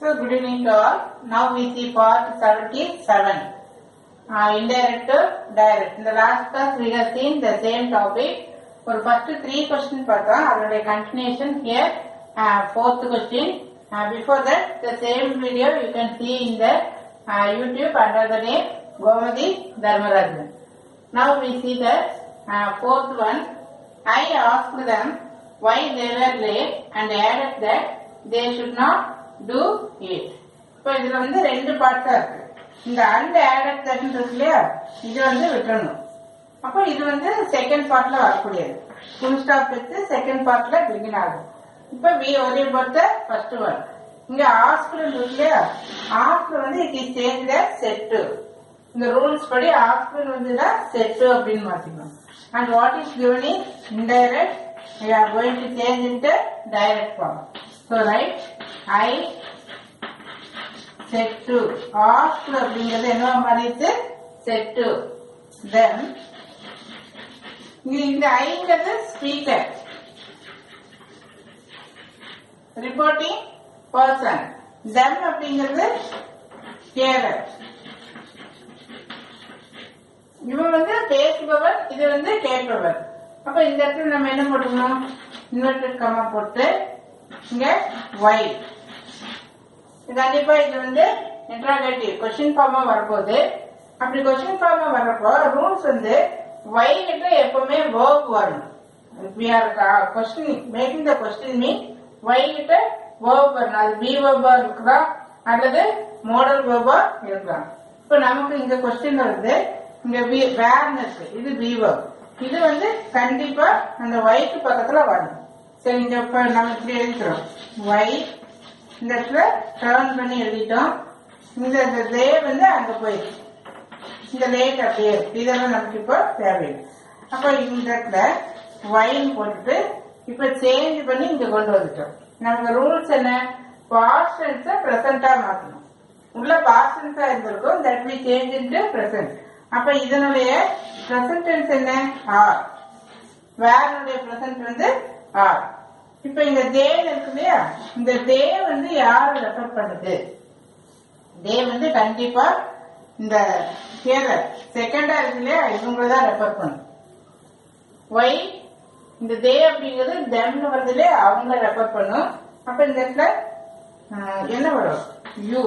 So good evening to all. Now we see part 77. Uh, indirect to direct. In the last class we have seen the same topic. ஒரு first three question பார்த்தோம் அதனுடைய continuation here fourth question before that the same video you can see in the YouTube under the name Gomathi Dharmarajan Now we see the uh, fourth one. I asked them why they were late and added that they should not do it. இப்போ இதுல வந்து ரெண்டு பார்ட்ஸா இருக்கு இந்த and added that இருக்கு இல்லையா இது வந்து விட்டுறணும் அப்போ இது வந்து செகண்ட் பார்ட்ல வரக்கூடியது ஃபுல் ஸ்டாப் வச்சு செகண்ட் பார்ட்ல பிகின் ஆகும் இப்போ வி ஒரே பொறுத்த ஃபர்ஸ்ட் ஒன் இங்க ஆஸ்கர் இருக்கு இல்லையா ஆஸ்கர் வந்து இட் இஸ் சேஞ்ச் செட்டு இந்த ரூல்ஸ் படி ஆஃப்டர் வந்துன்னா செட் அப்படின்னு மாத்திக்கணும் and what is given is indirect we are going to change into direct form so right i set to asked அப்படிங்கிறது என்ன மாறிடுச்சு செட் டு தென் இந்த ஐங்கிறது ஸ்பீக்கர் ரிப்போர்ட்டிங் பர்சன் தெம் அப்படிங்கிறது கேரர் இவன் வந்து பேசுபவர் இது வந்து கேட்பவர் அப்ப இந்த இடத்துல நம்ம என்ன போட்டுக்கணும் இன்வெர்டட் கமா போட்டு இங்க ஒய் கண்டிப்பா இது வந்து இன்ட்ராகேட்டிவ் கொஸ்டின் ஃபார்மா வரப்போகுது அப்படி கொஸ்டின் ஃபார்மா வர்றப்போ ரூல்ஸ் வந்து ஒய் கிட்ட எப்பவுமே வேர்ப் வரணும் we are question making the question mean why கிட்ட வேர்ப் வரணும் அது பி வேர்பா இருக்கலாம் அல்லது மோடல் வேர்பா இருக்கலாம் இப்ப நமக்கு இந்த கொஸ்டின் வருது இங்க வேர்னு இருக்கு இது பீவர் இது வந்து கண்டிப்பா அந்த ஒய்க்கு பக்கத்துல வரணும் சரி இங்க இப்ப நம்ம இப்படி எழுதிக்கிறோம் ஒய் இந்த இடத்துல டர்ன் பண்ணி எழுதிட்டோம் இந்த டே வந்து அங்க போயிடுச்சு இந்த லேட் அப்படியே இருக்கு இதெல்லாம் நமக்கு இப்போ தேவையில்லை அப்ப இந்த இடத்துல ஒயின் போட்டுட்டு இப்ப சேஞ்ச் பண்ணி இங்க கொண்டு வந்துட்டோம் நமக்கு ரூல்ஸ் என்ன பாஸ்ட் டென்ஸ பிரசன்டா மாத்தணும் உள்ள பாஸ்ட் டென்ஸா இருந்திருக்கும் that we change into present அப்ப இதனுடைய பிரசன்ட் டென்ஸ் என்ன ஆர் வேறனுடைய பிரசன்ட் வந்து ஆர் இப்ப இந்த தேன் இருக்கு இல்லையா இந்த தே வந்து யார ரெஃபர் பண்ணுது தே வந்து கண்டிப்பா இந்த கேரர் செகண்டா இருக்கு இல்லையா இவங்கள தான் ரெஃபர் பண்ணும் ஒய் இந்த தே அப்படிங்கிறது தெம்னு வருது இல்லையா அவங்க ரெஃபர் பண்ணும் அப்ப இந்த இடத்துல ஆஹ், என்ன வரும் யூ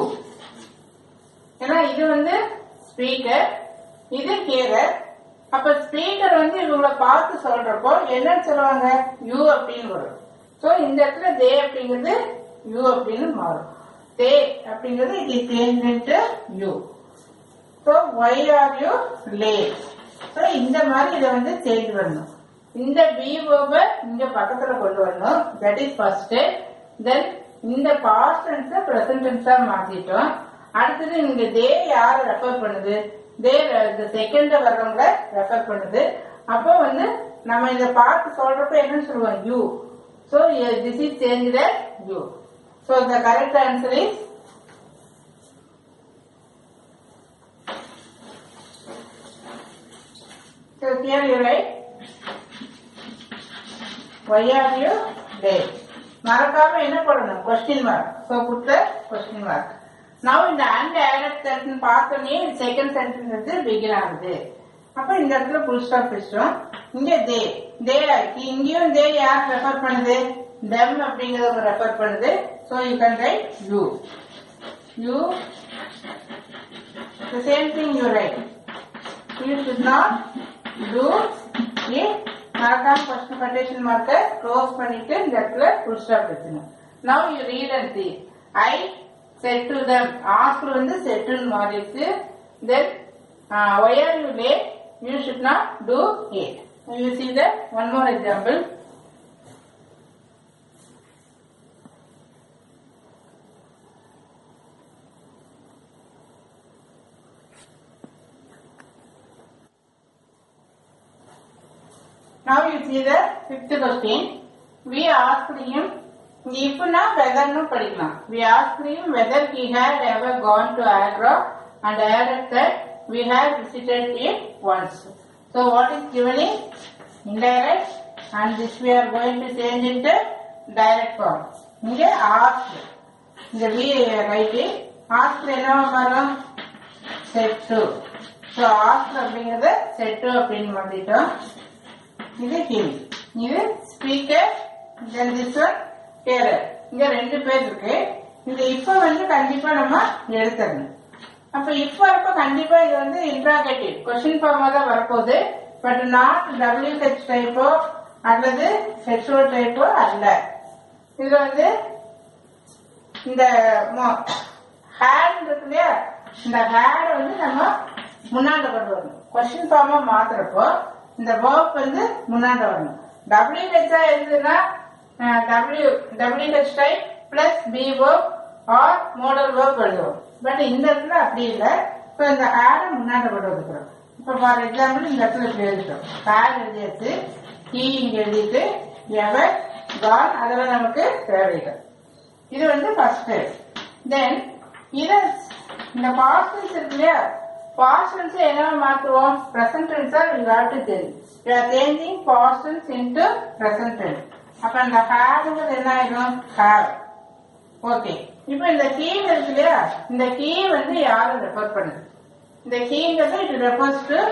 ஏன்னா இது வந்து ஸ்பீக்கர் இது ஹியரர் அப்ப ஸ்பீக்கர் வந்து இவங்களை பார்த்து சொல்றப்போ என்னன்னு சொல்லுவாங்க யூ அப்படின்னு வரும் சோ இந்த இடத்துல தே அப்படிங்கிறது யூ அப்படின்னு மாறும் தே அப்படிங்கிறது it is change into you so why are you late so இந்த மாதிரி இதை வந்து சேஞ்ச் பண்ணணும் இந்த பி வேர்பை இங்க பக்கத்துல கொண்டு வரணும் தட் இஸ் ஃபர்ஸ்ட் தென் இந்த பாஸ்ட் டென்ஸை ப்ரெசன்ட் டென்ஸா மாத்திட்டோம் அடுத்தது இங்க தே யார ரெஃபர் பண்ணுது தே இந்த செகண்ட்ல வர்றவங்க ரெஃபர் பண்ணுது அப்போ வந்து நம்ம இத பார்த்து சொல்றப்ப என்ன சொல்லுவோம் you so this is change you so the correct answer is So here you write, why are you late? மறக்காம என்ன போடணும் கொஸ்டின் மார்க் ஸோ கொடுத்த கொஸ்டின் மார்க் நான் இந்த அண்ட் ஆடட் சென்டென்ஸ் பார்த்தோன்னே செகண்ட் சென்டென்ஸ் வந்து பிகின் ஆகுது அப்ப இந்த இடத்துல புல் ஸ்டாப் வச்சிட்டோம் இங்க தே தே இருக்கு இங்கேயும் தே யார் ரெஃபர் பண்ணுது தெம் அப்படிங்கறத ரெஃபர் பண்ணுது so you can write you you the same thing you write you should not do it மறக்காம ஃபர்ஸ்ட் கண்டிஷன் மார்க்க க்ளோஸ் பண்ணிட்டு இந்த இடத்துல ஃபுல் ஸ்டாப் வச்சுக்கணும் now you read and see I said to them ask வந்து செட்டுன்னு மாறிடுச்சு then why are you late you should not do it you see the one more example Now you see the fifth question. We asked him, இப்பனா வெதர்னு படிக்கலாம் we asked him whether he had ever gone to Agra and added that we had visited it once. So what is given is indirect and this we are going to change into direct form. இங்க asked இந்த we write ஆஸ்தில் என்னவா மாறும் set two so ஆஸ்தில் அப்படிங்கறத set two அப்படின்னு மாத்திட்டோம் இது him இது speaker then this one கேரர் இங்க ரெண்டு பேர் இருக்கு இந்த இப்ப வந்து கண்டிப்பா நம்ம எடுத்துடணும் அப்ப இப்ப இருப்ப கண்டிப்பா இது வந்து இன்ட்ராகேட்டிவ் கொஸ்டின் ஃபார்மா தான் வரப்போகுது பட் நாட் டபிள்யூஹெச் டைப்போ அல்லது ஹெச்ஓ டைப்போ அல்ல இதுல வந்து இந்த ஹேட் இருக்கு இல்லையா இந்த ஹேட் வந்து நம்ம முன்னாடி கொண்டு வரணும் கொஸ்டின் ஃபார்மா மாத்துறப்போ இந்த வேர்ப் வந்து முன்னாடி வரணும் டபிள்யூ ஹெச்ஆ இருந்ததுன்னா W W H type plus be verb or modal verb எழுதுவோம் பட் இந்த இடத்துல அப்படி இல்லை இப்போ இந்த ஹேடை முன்னாடி கொண்டு வந்துக்கிறோம் இப்போ ஃபார் எக்ஸாம்பிள் இந்த இடத்துல இப்படி எழுதிட்டோம் ஹேட் எழுதியாச்சு கீ இங்க எழுதிட்டு எவர் கான் அதெல்லாம் நமக்கு தேவையில்லை இது வந்து ஃபர்ஸ்ட் தென் இத இந்த பாஸ்டன்ஸ் இருக்கு இல்லையா பாஸ்டன்ஸ் என்ன மாத்துவோம் பிரசன்ட் டென்ஸா you have to change you are changing past tense into present tense அப்ப இந்த ஹேவ்ங்கிறது என்ன ஆயிடும் ஹேவ் ஓகே இப்போ இந்த கீ இருக்கு இல்லையா இந்த கீ வந்து யாரும் ரெஃபர் பண்ணுது இந்த கீங்கிறது it refers to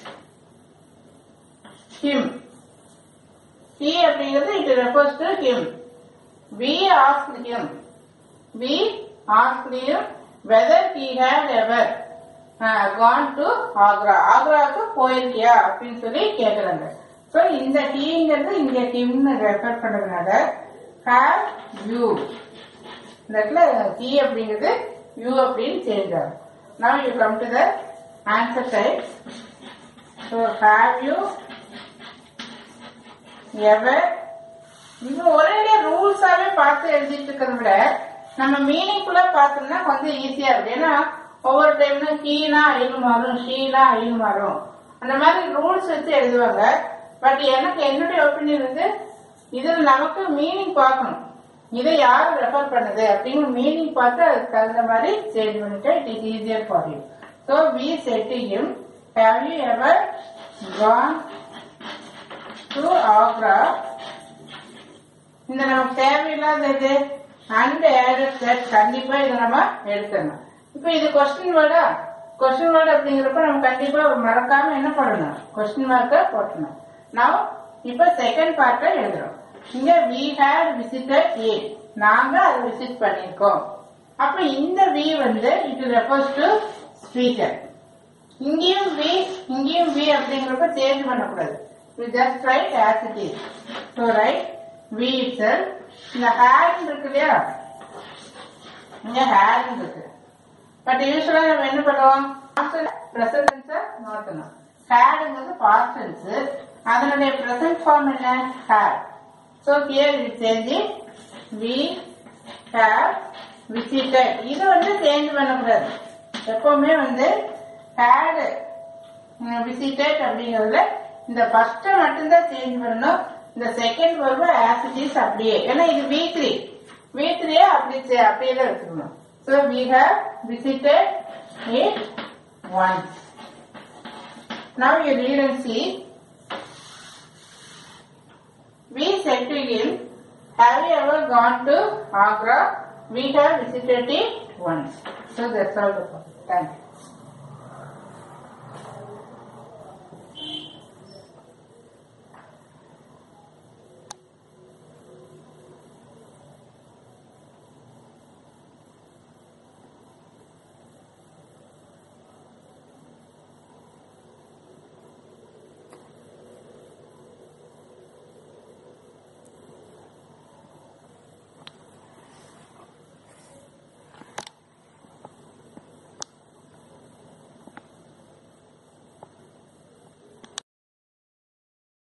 him he அப்படிங்கிறது it refers to him we asked him we asked him whether he had ever uh, gone to Agra ஆக்ராவுக்கு போயிருக்கியா அப்படின்னு சொல்லி கேக்குறாங்க சோ இந்த ஹீங்கிறது இங்க ஹிம்னு ரெஃபர் பண்றதுனால ஹேவ் யூ இந்த இடத்துல ஹீ அப்படிங்கிறது யூ அப்படின்னு சேஞ்ச் ஆகும் now you come to the answer type so have you ever இது ஒரே ரூல்ஸாவே பார்த்து எழுதிட்டு இருக்கிறத விட நம்ம மீனிங்குள்ள பார்த்தோம்னா கொஞ்சம் ஈஸியா இருக்கு ஏன்னா ஒவ்வொரு டைம்ல கீனா ஐநு மாறும் ஷீனா ஐநு மாறும் அந்த மாதிரி ரூல்ஸ் வச்சு எழுதுவாங்க பட் எனக்கு என்னுடைய ஒப்பீனியன் வந்து இதுல நமக்கு மீனிங் பார்க்கணும் இதை யார் ரெஃபர் பண்ணுது அப்படிங்கிற மீனிங் பார்த்து அதுக்கு தகுந்த மாதிரி சேஞ்ச் பண்ணிட்டு it is easier for you so we said him have you ever gone to Agra இந்த நமக்கு தேவையில்லாதது அண்ட் ஆடட் தட் கண்டிப்பா இதை நம்ம எடுத்துடணும் இப்போ இது கொஸ்டின் வேர்டா கொஸ்டின் வேர்டு அப்படிங்கிறப்ப நம்ம கண்டிப்பா மறக்காம என்ன பண்ணணும் கொஸ்டின் மார்க்க போட்டணும் நான் இப்ப செகண்ட் பார்ட்டை எழுதுறோம் இங்க வி ஹேட் விசிட்டட் ஏ நாங்க அதை விசிட் பண்ணிருக்கோம் அப்ப இந்த வி வந்து இட் ரெஃபர்ஸ் டு ஸ்பீக்கர் இங்கேயும் வி இங்கேயும் வி அப்படிங்கிறப்ப சேஞ்ச் பண்ணக்கூடாது we just write as it is so write we itself இந்த ஹேட் இருக்கு இல்லையா இங்க ஹேட் இருக்கு பட் யூஸ்வலா நம்ம என்ன பண்ணுவோம் பிரசன்டென்ஸ மாத்தணும் ஹேடுங்கிறது பாஸ்ட் டென்ஸ் அதனுடைய பிரசன்ட் ஃபார்ம் என்ன had so here we change we have visited இது வந்து சேஞ்ச் பண்ணக்கூடாது எப்பவுமே வந்து ஹேடு விசிட்டட் அப்படிங்கறதுல இந்த ஃபர்ஸ்ட் மட்டும்தான் சேஞ்ச் பண்ணணும் இந்த செகண்ட் வருவ ஆஸ் இட் இஸ் அப்படியே ஏன்னா இது வி த்ரீ வி த்ரீயே அப்படி சே- அப்படியே தான் வச்சுக்கணும் so we have visited it once now you read and see We said to him, Have you ever gone to Agra? We have visited it once. So that's all the point. Thank you.